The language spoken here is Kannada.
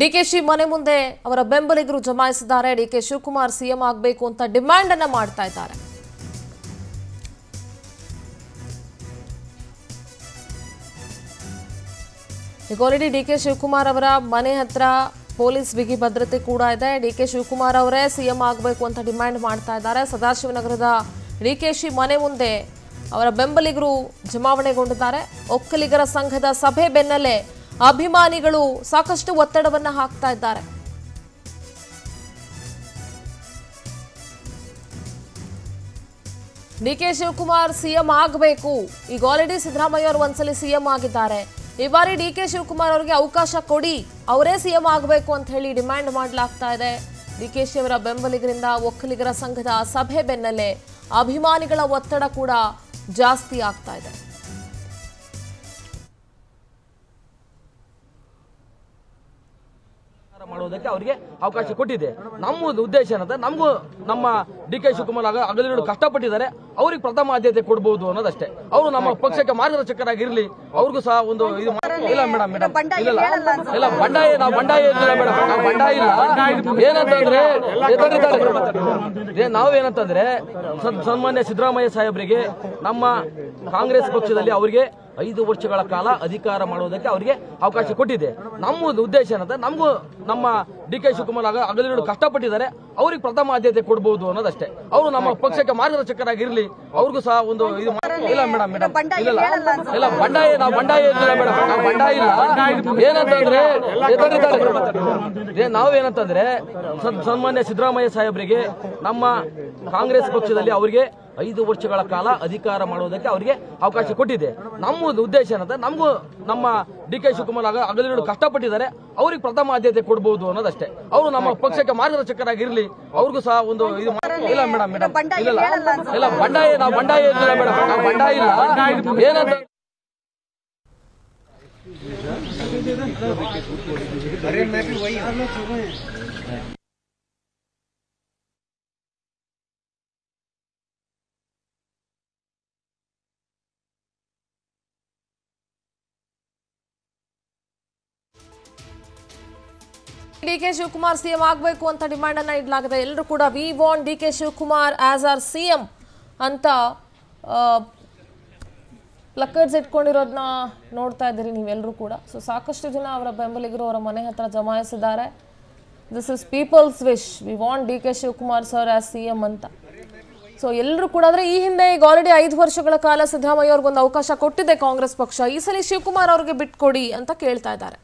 ಡಿಕೆಶಿ ಮನೆ ಮುಂದೆ ಅವರ ಬೆಂಬಲಿಗರು ಜಮಾಯಿಸಿದ್ದಾರೆ ಡಿಕೆ ಶಿವಕುಮಾರ್ ಸಿಎಂ ಆಗಬೇಕು ಅಂತ ಡಿಮ್ಯಾಂಡ್ ಅನ್ನ ಮಾಡ್ತಾ ಇದ್ದಾರೆ ಈಗ ಆಲ್ರೆಡಿ ಡಿ ಕೆ ಶಿವಕುಮಾರ್ ಅವರ ಮನೆ ಹತ್ರ ಪೊಲೀಸ್ ಬಿಗಿ ಭದ್ರತೆ ಕೂಡ ಇದೆ ಡಿ ಕೆ ಶಿವಕುಮಾರ್ ಅವರೇ ಸಿಎಂ ಆಗಬೇಕು ಅಂತ ಡಿಮ್ಯಾಂಡ್ ಮಾಡ್ತಾ ಇದ್ದಾರೆ ಸದಾಶಿವನಗರದ ಡಿ ಕೆ ಶಿ ಮನೆ ಮುಂದೆ ಅವರ ಬೆಂಬಲಿಗರು ಜಮಾವಣೆಗೊಂಡಿದ್ದಾರೆ ಒಕ್ಕಲಿಗರ ಸಂಘದ ಸಭೆ ಬೆನ್ನಲ್ಲೇ ಅಭಿಮಾನಿಗಳು ಸಾಕಷ್ಟು ಒತ್ತಡವನ್ನ ಹಾಕ್ತಾ ಇದ್ದಾರೆ ಡಿ ಕೆ ಶಿವಕುಮಾರ್ ಸಿಎಂ ಆಗಬೇಕು ಈಗ ಆಲ್ರೆಡಿ ಸಿದ್ದರಾಮಯ್ಯ ಅವರು ಒಂದ್ಸಲಿ ಸಿಎಂ ಆಗಿದ್ದಾರೆ ಈ ಬಾರಿ ಡಿ ಕೆ ಶಿವಕುಮಾರ್ ಅವರಿಗೆ ಅವಕಾಶ ಕೊಡಿ ಅವರೇ ಸಿಎಂ ಆಗಬೇಕು ಅಂತ ಹೇಳಿ ಡಿಮ್ಯಾಂಡ್ ಮಾಡಲಾಗ್ತಾ ಇದೆ ಡಿ ಕೆ ಶಿ ಅವರ ಬೆಂಬಲಿಗರಿಂದ ಒಕ್ಕಲಿಗರ ಸಂಘದ ಸಭೆ ಬೆನ್ನಲ್ಲೇ ಅಭಿಮಾನಿಗಳ ಒತ್ತಡ ಕೂಡ ಜಾಸ್ತಿ ಆಗ್ತಾ ಇದೆ ಮಾಡೋದಕ್ಕೆ ಅವರಿಗೆ ಅವಕಾಶ ಕೊಟ್ಟಿದೆ ನಮ್ಮ ಉದ್ದೇಶ ಏನಂದ್ರೆ ನಮಗೂ ನಮ್ಮ ಡಿ ಕೆ ಶಿವಕುಮಾರ್ ಆಗ ಅಗಲಿಗಳು ಕಷ್ಟಪಟ್ಟಿದ್ದಾರೆ ಅವ್ರಿಗೆ ಪ್ರಥಮ ಆದ್ಯತೆ ಕೊಡಬಹುದು ಅನ್ನೋದಷ್ಟೇ ಅವರು ನಮ್ಮ ಪಕ್ಷಕ್ಕೆ ಮಾರ್ಗದರ್ಶಕರಾಗಿರ್ಲಿ ಅವ್ರಿಗೂ ಸಹ ಒಂದು ಇದು ಮಾ- ಇಲ್ಲ ಮೇಡಮ್ ಮೇಡಮ್ ಇಲ್ಲ ಇಲ್ಲ ಬಂಡಾಯ ನಾವು ಬಂಡಾಯ ಇಲ್ಲ ಮೇಡಮ್ ನಾವು ಬಂಡಾಯ ಇಲ್ಲ ಏನಂತಂದ್ರೆ ಎದುರು ಇದ್ದಾರೆ. ಏ, ನಾವೇನಂತಂದ್ರೆ ಸನ್- ಸನ್ಮಾನ್ಯ ಸಿದ್ದರಾಮಯ್ಯ ಸಾಹೇಬರಿಗೆ ನಮ್ಮ ಕಾಂಗ್ರೆಸ್ ಪಕ್ಷದಲ್ಲಿ ಅವರಿಗೆ ಐದು ವರ್ಷಗಳ ಕಾಲ ಅಧಿಕಾರ ಮಾಡುವುದಕ್ಕೆ ಅವರಿಗೆ ಅವಕಾಶ ಕೊಟ್ಟಿದೆ ನಮ್ಮ ಉದ್ದೇಶ ಏನಂದ್ರೆ ನಮಗೂ ನಮ್ಮ ಡಿ ಕೆ ಶಿವಕುಮಾರ್ ಆಗ ಅಗಲಿಗಳು ಕಷ್ಟಪಟ್ಟಿದ್ದಾರೆ ಅವ್ರಿಗೆ ಪ್ರಥಮ ಆದ್ಯತೆ ಕೊಡಬಹುದು ಅನ್ನೋದಷ್ಟೇ ಅವರು ನಮ್ಮ ಪಕ್ಷಕ್ಕೆ ಮಾರ್ಗದರ್ಶಕರಾಗಿರ್ಲಿ ಅವ್ರಿಗೂ ಸಹ ಒಂದು ಇದು ಮಾ- ಇಲ್ಲ ಮೇಡಮ್ ಮೇಡಮ್ ಇಲ್ಲ ಇಲ್ಲ ಬಂಡಾಯ ನಾವು ಬಂಡಾಯ ಇಲ್ಲ ಮೇಡಮ್ ನಾವು ಬಂಡಾಯ ಇಲ್ಲ ಏನಂತಂದ್ರೆ ಎದುರು ಇದ್ದಾರೆ. ಏ, ನಾವೇನಂತಂದ್ರೆ ಸನ್- ಸನ್ಮಾನ್ಯ ಸಿದ್ದರಾಮಯ್ಯ ಸಾಹೇಬರಿಗೆ ನಮ್ಮ ಕಾಂಗ್ರೆಸ್ ಪಕ್ಷದಲ್ಲಿ ಅವರಿಗೆ ಐದು ವರ್ಷಗಳ ಕಾಲ ಅಧಿಕಾರ ಮಾಡುವುದಕ್ಕೆ ಅವರಿಗೆ ಅವಕಾಶ ಕೊಟ್ಟಿದೆ ನಮ್ಮ ಉದ್ದೇಶ ಏನಂದ್ರೆ ನಮಗೂ ನಮ್ಮ ಡಿ ಕೆ ಶಿವಕುಮಾರ್ ಆಗ ಅಗಲಿಗಳು ಕಷ್ಟಪಟ್ಟಿದ್ದಾರೆ ಅವ್ರಿಗೆ ಪ್ರಥಮ ಆದ್ಯತೆ ಕೊಡಬಹುದು ಅನ್ನೋದಷ್ಟೇ ಅವರು ನಮ್ಮ ಪಕ್ಷಕ್ಕೆ ಮಾರ್ಗದರ್ಶಕರಾಗಿರ್ಲಿ ಅವ್ರಿಗೂ ಸಹ ಒಂದು ಇದು ಮಾ- ಇಲ್ಲ ಮೇಡಮ್ ಮೇಡಮ್ ಇಲ್ಲ ಇಲ್ಲ ಬಂಡಾಯ ನಾವು ಬಂಡಾಯ ಇಲ್ಲ ಮೇಡಮ್ ನಾವು ಬಂಡಾಯ ಇಲ್ಲ ಏನಂತ ಡಿ ಕೆ ಶಿವಕುಮಾರ್ ಸಿಎಂ ಆಗಬೇಕು ಅಂತ ಡಿಮ್ಯಾಂಡ್ ಅನ್ನ ಇಡಲಾಗಿದೆ ಎಲ್ಲರೂ ಕೂಡ we want D K Shivakumar as our CM ಅಂತ ಪ್ಲಕ್ಕರ್ಸ್ ಇಟ್ಕೊಂಡಿರೋದನ್ನ ನೋಡ್ತಾ ಇದ್ದೀರಿ ನೀವೆಲ್ಲರೂ ಕೂಡ ಸೊ ಸಾಕಷ್ಟು ಜನ ಅವರ ಬೆಂಬಲಿಗರು ಅವರ ಮನೆ ಹತ್ರ ಜಮಾಯಿಸಿದ್ದಾರೆ this is peoples wish we want D K Shivakumar sir as C M ಅಂತ ಸೊ ಎಲ್ಲರೂ ಕೂಡ ಅಂದ್ರೆ ಈ ಹಿಂದೆ ಈಗ ಆಲ್ರೆಡಿ ಐದು ವರ್ಷಗಳ ಕಾಲ ಸಿದ್ದರಾಮಯ್ಯ ಅವ್ರಿಗೊಂದು ಅವಕಾಶ ಕೊಟ್ಟಿದೆ ಕಾಂಗ್ರೆಸ್ ಪಕ್ಷ ಈ ಸಲ ಶಿವಕುಮಾರ್ ಅವ್ರಿಗೆ ಬಿಟ್ಕೊಡಿ ಅಂತ ಕೇಳ್ತಾ ಇದ್ದಾರೆ